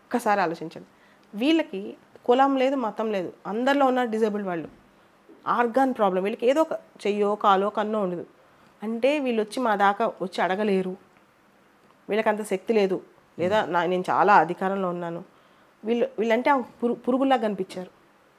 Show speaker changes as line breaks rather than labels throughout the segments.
ఒక్కసారి ఆలోచించండి వీళ్ళకి కులం లేదు మతం లేదు అందరిలో ఉన్న డిజేబుల్డ్ వాళ్ళు ఆర్గాన్ ప్రాబ్లం వీళ్ళకి ఏదో ఒక చెయ్యో కాలో కన్నో ఉండదు అంటే వీళ్ళు వచ్చి మా దాకా వచ్చి అడగలేరు వీళ్ళకి అంత శక్తి లేదు లేదా నా నేను చాలా అధికారంలో ఉన్నాను వీళ్ళు వీళ్ళంటే ఆ పురు పురుగుల్లా కనిపించారు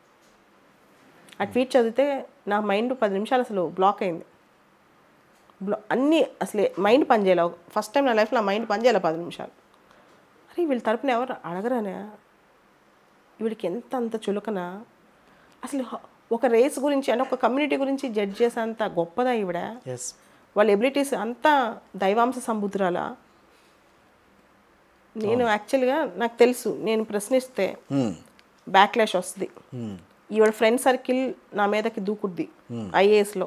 ఆ ట్వీట్ చదివితే నా మైండ్ పది నిమిషాలు అసలు బ్లాక్ అయింది బ్లా అన్నీ అసలే మైండ్ పనిచేయాలి ఫస్ట్ టైం నా లైఫ్లో నా మైండ్ పనిచేయాలి పది నిమిషాలు అరే వీళ్ళ తరపున ఎవరు అడగరానే వీడికి ఎంత అంత చులకన అసలు హ- ఒక రేస్ గురించి అంటే ఒక కమ్యూనిటీ గురించి జడ్జ్ చేసేంత గొప్పదా ఈవిడ
ఎస్
వాళ్ళ ఎబిలిటీస్ అంతా దైవాంశ సంబుద్రాలా నేను యాక్చువల్గా నాకు తెలుసు నేను ప్రశ్నిస్తే బ్యాక్లాష్ వస్తుంది ఈవిడ ఫ్రెండ్ సర్కిల్ నా మీదకి దూకుద్ది ఐఏఎస్లో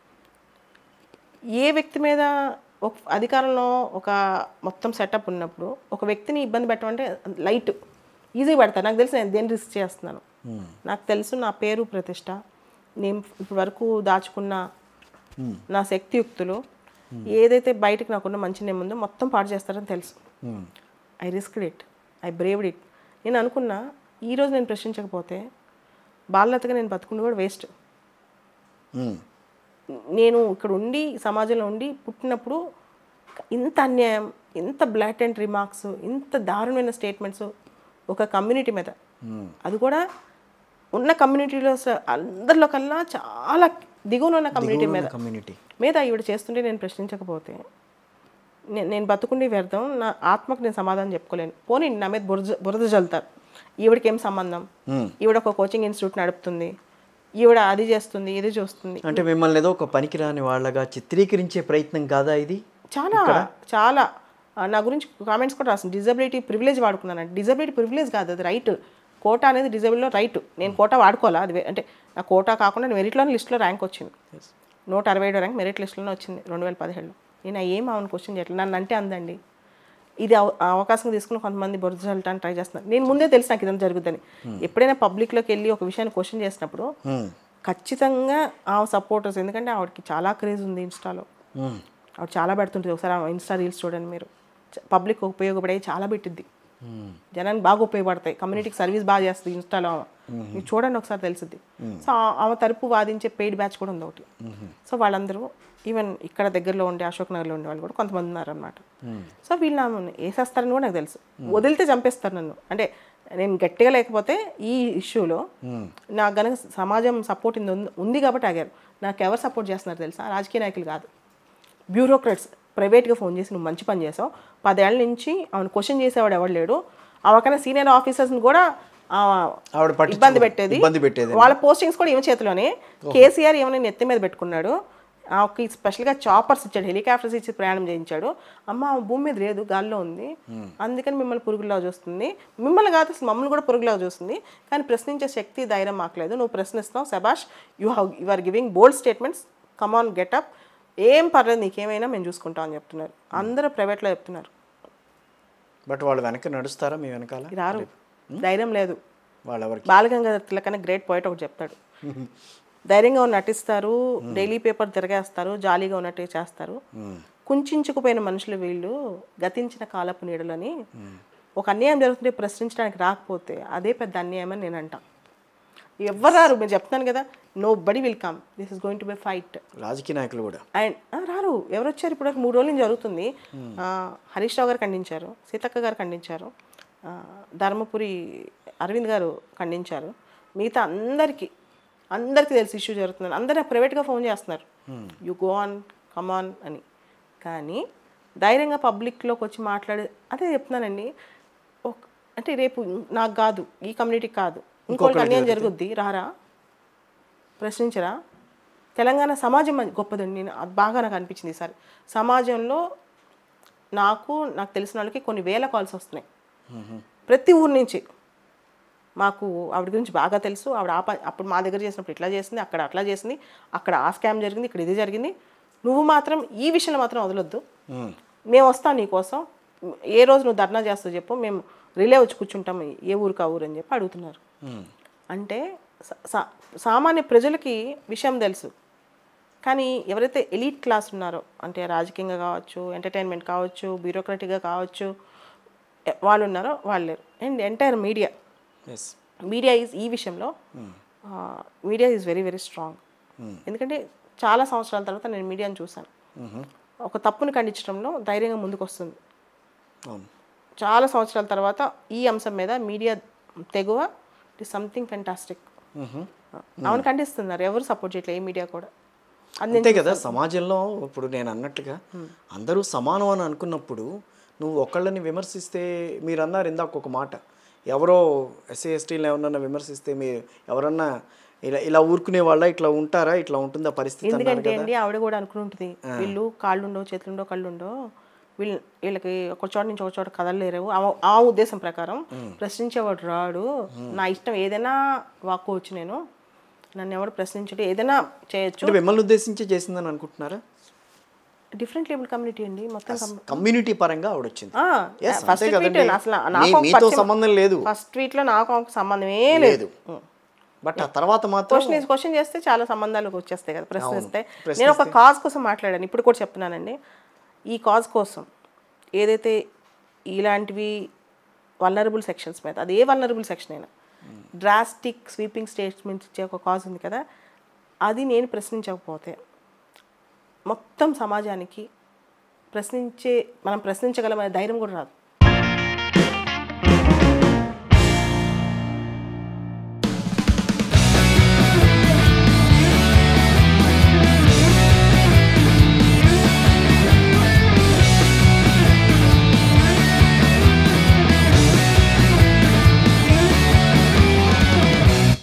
ఏ వ్యక్తి మీద ఒక అధికారంలో ఒక మొత్తం సెటప్ ఉన్నప్పుడు ఒక వ్యక్తిని ఇబ్బంది పెట్టమంటే లైట్ ఈజీ పడతాను నాకు తెలిసి నేను దేని రిస్క్ చేస్తున్నాను నాకు తెలుసు నా పేరు ప్రతిష్ట నేను ఇప్పటి వరకు దాచుకున్న నా శక్తియుక్తులు ఏదైతే బయటకు నాకున్న మంచి నేమ్ ఉందో మొత్తం పాడు చేస్తారని తెలుసు I risked it I braved it నేను అనుకున్నా ఈరోజు నేను ప్రశ్నించకపోతే బాలలతగా నేను బతుకుండి కూడా వేస్ట్ నేను ఇక్కడ ఉండి సమాజంలో ఉండి పుట్టినప్పుడు ఇంత అన్యాయం ఇంత బ్లాటెంట్ రిమార్క్స్ ఇంత దారుణమైన స్టేట్మెంట్స్ ఒక కమ్యూనిటీ మీద అది కూడా ఉన్న కమ్యూనిటీలో స- అందరిలో కల్లా చాలా దిగువన ఉన్న కమ్యూనిటీ మీద
కమ్యూనిటీ
మీద ఈవిడ చేస్తుంటే నేను ప్రశ్నించకపోతే నేను నేను బతుకుండి వ్యర్థం నా ఆత్మకు నేను సమాధానం చెప్పుకోలేను పోనీ నా మీద బురద బురద జల్లుతారు ఈవిడకి ఏం సంబంధం ఈవిడ ఒక కోచింగ్ ఇన్స్టిట్యూట్ నడుపుతుంది ఈవిడ అది చేస్తుంది ఇది చూస్తుంది
అంటే మిమ్మల్ని ఏదో ఒక పనికిరాని వాళ్ళగా చిత్రీకరించే ప్రయత్నం కాదా ఇది
చాలా చాలా ఆ, నా గురించి కామెంట్స్ కూడా రాసింది డిజబిలిటీ ప్రివిలేజ్ వాడుకున్నాను డిజబిలిటీ ప్రివిలేజ్ కాదు అది రైట్ కోటా అనేది డిజబిలిటీలో రైట్ నేను కోటా వాడుకోవాలా అది వే- అంటే నా కోటా కాకుండా మెరిట్లోని లిస్ట్లో ర్యాంక్ వచ్చింది నూట అరవై ఏడో ర్యాంక్ మెరిట్ లిస్టులోనే వచ్చింది రెండు వేల పదిహేడులో నేను ఏం అవును క్వశ్చన్ చేయట్లేదు నన్ను అంటే అందండి ఇది అవ- ఆ అవకాశం తీసుకుని కొంతమంది బొరద చల్లటానికి ట్రై చేస్తున్నారు నేను ముందే తెలుసు నాకు ఇదంతా జరుగుద్దని ఎప్పుడైనా పబ్లిక్లోకి వెళ్ళి ఒక విషయాన్ని క్వశ్చన్ చేసినప్పుడు ఖచ్చితంగా ఆ సపోర్టర్స్ ఎందుకంటే ఆవిడకి చాలా క్రేజ్ ఉంది ఇన్స్టాలో ఆవిడ చాలా పెడుతుంటుంది ఒకసారి ఆ ఇన్స్టా రీల్స్ చూడండి మీరు పబ్లిక్ ఉపయోగపడే చాలా పెట్టిద్ది జనానికి బాగా ఉపయోగపడతాయి కమ్యూనిటీకి సర్వీస్ బాగా చేస్తుంది ఇన్స్టాలో ఆమె. మీరు చూడండి ఒకసారి తెలుస్తుంది సో ఆ- ఆమె తరపు వాదించే పెయిడ్ బ్యాచ్ కూడా ఉంది ఒకటి సో వాళ్ళందరూ ఈవెన్ ఇక్కడ దగ్గరలో ఉండే అశోక్ నగర్లో ఉండే వాళ్ళు కూడా కొంతమంది ఉన్నారనమాట సో వీళ్ళు ఆమెను వేసేస్తారని కూడా నాకు తెలుసు వదిలితే చంపేస్తారు నన్ను అంటే నేను గట్టిగా లేకపోతే ఈ ఇష్యూలో నాకు గనక సమాజం సపోర్ట్ ఉంది కాబట్టి ఆగారు నాకు ఎవరు సపోర్ట్ చేస్తున్నారు తెలుసా రాజకీయ నాయకులు కాదు బ్యూరోక్రాట్స్ ప్రైవేట్గా ఫోన్ చేసి నువ్వు మంచి పని చేసావు పదేళ్ల నుంచి ఆమెను క్వశ్చన్ చేసేవాడు ఎవడు లేడు ఆమెకన్నా సీనియర్ ఆఫీసర్స్ని కూడా ఆ,
ఆవిడ పట్టించుకో-
ఇబ్బంది పెట్టేది
ఇబ్బంది పెట్టేది.
వాళ్ళ పోస్టింగ్స్ కూడా ఈమె చేతిలోనే కేసీఆర్ ఏమైనా నెత్తి మీద పెట్టుకున్నాడు ఆమెకి స్పెషల్గా చాపర్స్ ఇచ్చాడు హెలికాప్టర్స్ ఇచ్చి ప్రయాణం చేయించాడు అమ్మ ఆమె భూమి మీద లేదు గాల్లో ఉంది అందుకని మిమ్మల్ని పురుగులా చూస్తుంది మిమ్మల్ని కాదు అసలు మమ్మల్ని కూడా పురుగులా చూస్తుంది కానీ ప్రశ్నించే శక్తి ధైర్యం మాకు లేదు నువ్వు ప్రశ్నిస్తావు సబాష్ you have you are giving bold statements come on get up ఏం పర్లేదు నీకేమైనా మేము చూసుకుంటాం అని చెప్తున్నారు అందరూ ప్రైవేట్లో చెప్తున్నారు
బట్ వాళ్ళు వెనక నడుస్తారా మీ వెనకాల
రారు ధైర్యం లేదు
వాళ్ళెవరికి
బాలగంగాధర్ తిలక్ అనే గ్రేట్ పోయిట్ ఒకటి చెప్తాడు ధైర్యంగా ఉన్న నటిస్తారు డైలీ పేపర్ తిరగేస్తారు జాలీగా ఉన్నట్టు చేస్తారు కుంచుకుపోయిన మనుషులు వీళ్ళు గతించిన కాలపు నీడలని ఒక అన్యాయం జరుగుతుంటే ప్రశ్నించడానికి రాకపోతే అదే పెద్ద అన్యాయం అని నేను అంటా ఎవరు రారు మీరు చెప్తాను కదా nobody will come this is going to be fight
రాజకీయ నాయకులు కూడా
అండ్ ఆ, రారు ఎవరు వచ్చారు ఇప్పుడు మూడు రోజుల నుంచి జరుగుతుంది ఆ, హరీష్ రావు గారు ఖండించారు సీతక్క గారు ఖండించారు ఆ, ధర్మపురి అరవింద్ గారు ఖండించారు మిగతా అందరికీ అందరికీ తెలిసి ఇష్యూ జరుగుతుంది అందరూ ప్రైవేట్గా ఫోన్ చేస్తున్నారు యు గో ఆన్ కమాన్ అని కానీ ధైర్యంగా పబ్లిక్లోకి వచ్చి మాట్లాడే అదే చెప్తున్నానండి ఒక అంటే రేపు నాకు కాదు ఈ కమ్యూనిటీకి కాదు ఇంకొకరికి అన్యాయం జరుగుద్ది రారా ప్రశ్నించరా తెలంగాణ సమాజం అది గొప్పదండి నేను అది బాగా నాకు అనిపించింది ఈసారి సమాజంలో నాకు నాకు తెలిసిన వాళ్ళకి కొన్ని వేల కాల్స్ వస్తున్నాయి ప్రతి ఊరు నుంచి మాకు ఆవిడ గురించి బాగా తెలుసు ఆవిడ ఆ ప- అప్పుడు మా దగ్గర చేసినప్పుడు ఇట్లా చేసింది అక్కడ అట్లా చేసింది అక్కడ ఆ స్కామ్ జరిగింది ఇక్కడ ఇది జరిగింది నువ్వు మాత్రం ఈ విషయంలో మాత్రం వదలొద్దు మేము వస్తాం నీకోసం ఏ రోజు నువ్వు ధర్నా చేస్తావు చెప్పు మేము రిలే వచ్చి కూర్చుంటాం ఏ ఊరికి ఆ ఊరు అని చెప్పి అడుగుతున్నారు అంటే సా- సా- సామాన్య ప్రజలకి విషయం తెలుసు కానీ ఎవరైతే ఎలీట్ క్లాస్ ఉన్నారో అంటే రాజకీయంగా కావచ్చు ఎంటర్టైన్మెంట్ కావచ్చు బ్యూరోక్రటిక్గా కావచ్చు వాళ్ళు ఉన్నారో వాళ్ళు లేరు and entire media
yes
media is ఈ విషయంలో media is very very strong ఎందుకంటే చాలా సంవత్సరాల తర్వాత నేను మీడియాని చూశాను ఒక తప్పుని ఖండించడంలో ధైర్యంగా ముందుకు వస్తుంది
అవును
చాలా సంవత్సరాల తర్వాత ఈ అంశం మీద మీడియా తెగువ ఇట్ ఇస్ సంథింగ్ ఫెంటాస్టిక్ అవును ఖండిస్తున్నారు ఎవరు సపోర్ట్ చేయట్లేదు ఏ మీడియా కూడా అది నేను
అంతే కదా సమాజంలో ఇప్పుడు నేను అన్నట్టుగా అందరూ సమానం అని అనుకున్నప్పుడు నువ్వు ఒకళ్ళని విమర్శిస్తే మీరు అన్నారు ఇందాక ఒక మాట ఎవరో ఎస్సీ ఎస్టీలు ఎవరన్నా విమర్శిస్తే మీరు ఎవరన్నా ఇలా ఇలా ఊరుకునే వాళ్ళ ఇట్లా ఉంటారా ఇట్లా ఉంటుందా పరిస్థితి అన్నారు
ఎందుకంటే
కదా
అండి ఆవిడ కూడా అనుకుని ఉంటుంది వీళ్ళు కాళ్ళుండో చేతులుండో కళ్ళుండో వీళ్ళు వీళ్ళకి ఒక చోట నుంచి ఒక చోట కదలలేరు ఆ- ఆ ఉద్దేశం ప్రకారం ప్రశ్నించేవాడు రాడు నా ఇష్టం ఏదైనా వాక్కోవచ్చు నేను నన్ను ఎవరు ప్రశ్నించడు ఏదైనా చేయొచ్చు
అంటే మిమ్మల్ని ఉద్దేశించి చేసిందని అనుకుంటున్నారా
డిఫరెంట్ లేబుల్ కమ్యూనిటీ అండి మొత్తం
కమ్యూనిటీ పరంగా ఆవిడ వచ్చింది Yes,
ఫస్ట్
అంతే
ట్వీట్
కదండి.
అసలు
మీ-
నాకు
మీతో సంబంధం లేదు
ఫస్ట్ ట్వీట్ లో నాకు ఆమెకు సంబంధమే లేదు
బట్ ఆ తర్వాత మాత్రం
క్వశ్చన్ క్వశ్చన్ చేస్తే చాలా సంబంధాలకు వచ్చేస్తాయి కదా ప్రశ్నిస్తే నేను ఒక కాజ్ కోసం మాట్లాడాను ఇప్పుడు కూడా చెప్తున్నానండి ఈ కాజ్ కోసం ఏదైతే ఇలాంటివి వల్నరబుల్ సెక్షన్స్ మీద అది ఏ వల్నరబుల్ సెక్షన్ అయినా డ్రాస్టిక్ స్వీపింగ్ స్టేట్మెంట్స్ ఇచ్చే ఒక కాజ్ ఉంది కదా అది నేను ప్రశ్నించకపోతే మొత్తం సమాజానికి ప్రశ్నించే మనం ప్రశ్నించగలమనే ధైర్యం కూడా రాదు